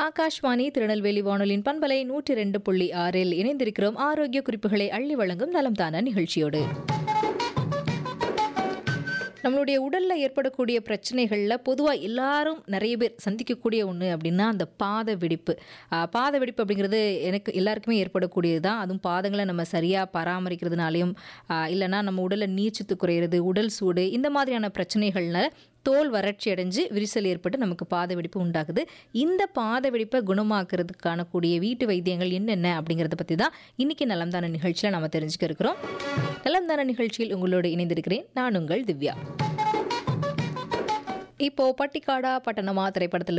ஆகாஷ்வாணி திருநெல்வேலி வானொலியின் பண்பலை நூற்றி ரெண்டு புள்ளி ஆறில் இணைந்திருக்கிறோம் ஆரோக்கிய குறிப்புகளை அள்ளி வழங்கும் நலம்தான நிகழ்ச்சியோடு நம்மளுடைய உடல்ல ஏற்படக்கூடிய பிரச்சனைகள்ல பொதுவாக எல்லாரும் நிறைய பேர் சந்திக்கக்கூடிய ஒன்று அப்படின்னா அந்த பாத வெடிப்பு ஆஹ் பாத வெடிப்பு அப்படிங்கிறது எனக்கு எல்லாருக்குமே ஏற்படக்கூடியது தான் அதுவும் பாதங்களை நம்ம சரியாக பராமரிக்கிறதுனாலையும் ஆஹ் இல்லைன்னா நம்ம உடலில் நீர்ச்சத்து குறையிறது உடல் சூடு இந்த மாதிரியான பிரச்சனைகள்ல தோல் வறட்சி அடைஞ்சு விரிசல் ஏற்பட்டு நமக்கு பாத வெடிப்பு உண்டாகுது இந்த பாத வெடிப்பை குணமாக்குறதுக்கான கூடிய வீட்டு வைத்தியங்கள் என்னென்ன அப்படிங்கிறத பற்றி தான் இன்னைக்கு நலம்தான நிகழ்ச்சியில் நம்ம தெரிஞ்சுக்க இருக்கிறோம் நலம்தான நிகழ்ச்சியில் உங்களோடு இணைந்திருக்கிறேன் நான் உங்கள் திவ்யா இப்போ பட்டிக்காடா பட்டணமா திரைப்படத்தில்